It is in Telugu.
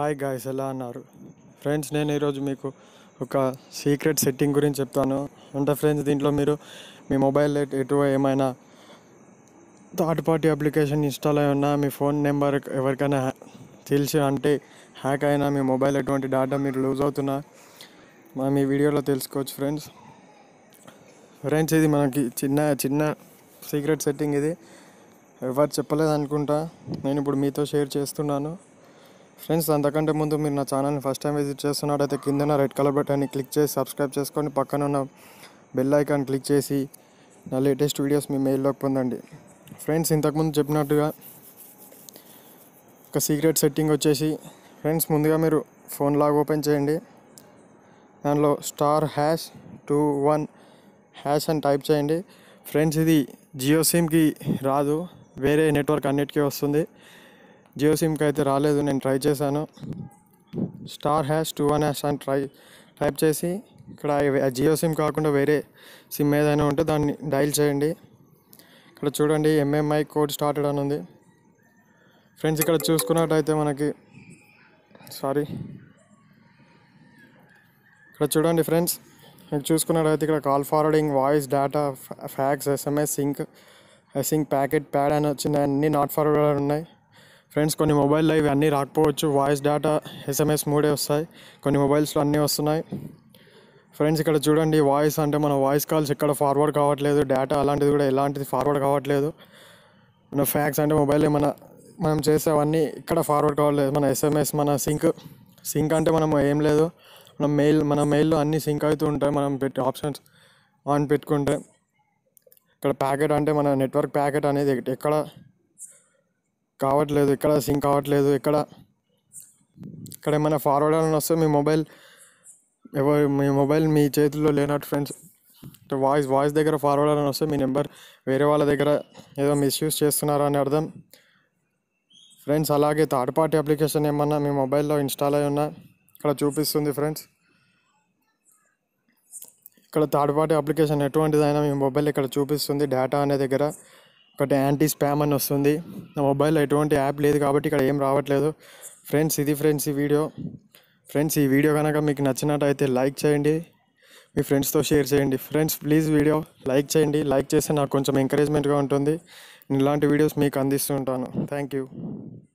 హాయ్ గాయ్స్ ఎలా అన్నారు ఫ్రెండ్స్ నేను ఈరోజు మీకు ఒక సీక్రెట్ సెట్టింగ్ గురించి చెప్తాను అంటే ఫ్రెండ్స్ దీంట్లో మీరు మీ మొబైల్ ఎటు ఏమైనా థర్డ్ పార్టీ అప్లికేషన్ ఇన్స్టాల్ అయి ఉన్నా మీ ఫోన్ నెంబర్ ఎవరికైనా హ్యా- తెలిసి అంటే హ్యాక్ అయినా మీ మొబైల్ ఎటువంటి డేటా మీరు లూజ్ అవుతున్నా మనం ఈ వీడియోలో తెలుసుకోవచ్చు ఫ్రెండ్స్ ఫ్రెండ్స్ ఇది మనకి చిన్న చిన్న సీక్రెట్ సెట్టింగ్ ఇది ఎవరు చెప్పలేదు అనుకుంటా నేను ఇప్పుడు మీతో షేర్ చేస్తున్నాను ఫ్రెండ్స్ అంతకంటే ముందు మీరు నా ఛానల్ని ఫస్ట్ టైం విజిట్ చేస్తున్నట్టయితే కింద రెడ్ కలర్ బటన్ని క్లిక్ చేసి సబ్స్క్రైబ్ చేసుకొని పక్కన ఉన్న బెల్ ఐకాన్ క్లిక్ చేసి నా లేటెస్ట్ వీడియోస్ మీ మెయిల్లోకి పొందండి ఫ్రెండ్స్ ఇంతకుముందు చెప్పినట్టుగా ఒక సీక్రెట్ సెట్టింగ్ వచ్చేసి ఫ్రెండ్స్ ముందుగా మీరు ఫోన్ లాగ్ ఓపెన్ చేయండి దానిలో star hash two one hash అని టైప్ చేయండి ఫ్రెండ్స్ ఇది జియో సిమ్కి రాదు వేరే నెట్వర్క్ అన్నిటికీ వస్తుంది జియో సిమ్కి అయితే రాలేదు నేను ట్రై చేశాను star hash two one hash అని ట్రై టైప్ చేసి ఇక్కడ ఆ జియో సిమ్ కాకుండా వేరే సిమ్ ఏదైనా ఉంటే దాన్ని డైల్ చేయండి ఇక్కడ చూడండి ఎంఎంఐ కోడ్ స్టార్టెడ్ అని ఉంది ఫ్రెండ్స్ ఇక్కడ చూసుకున్నట్టయితే మనకి సారీ ఇక్కడ చూడండి ఫ్రెండ్స్ మీరు చూసుకున్నట్టయితే ఇక్కడ call forwarding voice data fax SMS sync sync packet pad అని వచ్చింది అన్నీ నాట్ ఫార్వర్డ్ ఉన్నాయి ఫ్రెండ్స్ కొన్ని మొబైల్లో ఇవి అన్నీ రాకపోవచ్చు వాయిస్ డేటా ఎస్ఎంఎస్ మూడే వస్తాయి కొన్ని మొబైల్స్లో అన్నీ వస్తున్నాయి ఫ్రెండ్స్ ఇక్కడ చూడండి వాయిస్ అంటే మన వాయిస్ కాల్స్ ఎక్కడ ఫార్వర్డ్ కావట్లేదు డేటా అలాంటిది కూడా ఎలాంటిది ఫార్వర్డ్ కావట్లేదు మన ఫ్యాక్స్ అంటే మొబైల్ మన మనం చేసేవన్నీ ఇక్కడ ఫార్వర్డ్ కావట్లేదు మన ఎస్ఎంఎస్ మన సింక్ సింక్ అంటే మనం ఏం లేదు మన మెయిల్ మన మెయిల్లో అన్నీ సింక్ అవుతూ ఉంటాయి మనం పెట్టి ఆప్షన్స్ ఆన్ పెట్టుకుంటే ఇక్కడ ప్యాకెట్ అంటే మన నెట్వర్క్ ప్యాకెట్ అనేది ఎక్- ఎక్కడ కావట్లేదు ఎక్కడ సింక్ కావట్లేదు ఎక్కడ ఇక్కడ ఏమైనా ఫార్వర్డ్ అని వస్తే మీ మొబైల్ ఎవరు మీ మొబైల్ మీ చేతుల్లో లేనట్టు ఫ్రెండ్స్ వాయిస్ వాయిస్ దగ్గర ఫార్వర్డ్ అని వస్తే మీ నెంబర్ వేరే వాళ్ళ దగ్గర ఏదో మిస్యూజ్ చేస్తున్నారా అని అర్థం ఫ్రెండ్స్ అలాగే థర్డ్ పార్టీ అప్లికేషన్ ఏమన్నా మీ మొబైల్లో ఇన్స్టాల్ అయి ఉన్నా ఇక్కడ చూపిస్తుంది ఫ్రెండ్స్ ఇక్కడ థర్డ్ పార్టీ అప్లికేషన్ ఎటువంటిదైనా మీ మొబైల్ ఇక్కడ చూపిస్తుంది డేటా అనే దగ్గర ఒకటి యాంటీ స్పామ్ అని వస్తుంది నా మొబైల్లో ఎటువంటి యాప్ లేదు కాబట్టి ఇక్కడ ఏం రావట్లేదు ఫ్రెండ్స్ ఇది ఫ్రెండ్స్ ఈ వీడియో ఫ్రెండ్స్ ఈ వీడియో కనుక మీకు నచ్చినట్టయితే లైక్ చేయండి మీ ఫ్రెండ్స్తో షేర్ చేయండి ఫ్రెండ్స్ ప్లీజ్ వీడియో లైక్ చేయండి లైక్ చేస్తే నాకు కొంచెం ఎంకరేజ్మెంట్గా ఉంటుంది నేను ఇలాంటి వీడియోస్ మీకు అందిస్తూ ఉంటాను థ్యాంక్ యూ